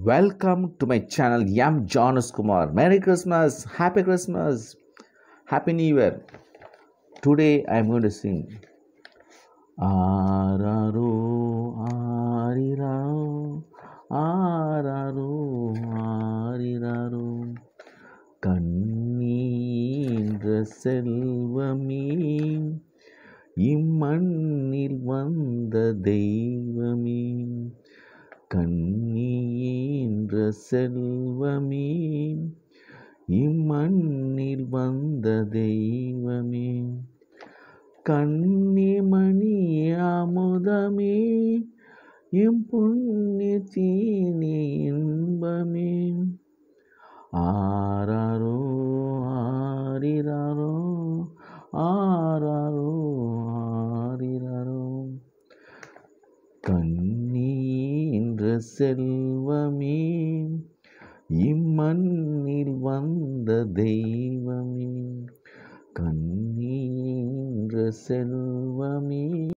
Welcome to my channel, Yam Jonas Kumar. Merry Christmas, Happy Christmas, Happy New Year. Today I am going to sing. ஆராரோ ஆரிராரோ ஆராரோ ஆரிராரோ கண்ணீன்ற செல்வமே இம்மண்ணில் வந்த தெய்வமே கண்ணீன்ற செல்வமே இம்மண்ணில் வந்த தெய்வமே கண்ணிமணி அமுதமே எம் புண்ணிய தீனி இன்பமே ஆராரோ ஆரிராரோ ஆராரோ ஆரிராரோ கண்ணீன்ற செல்வமே இம்மண்ணில் வந்த தெய்வமே கண்ணீன்ற செல்வமே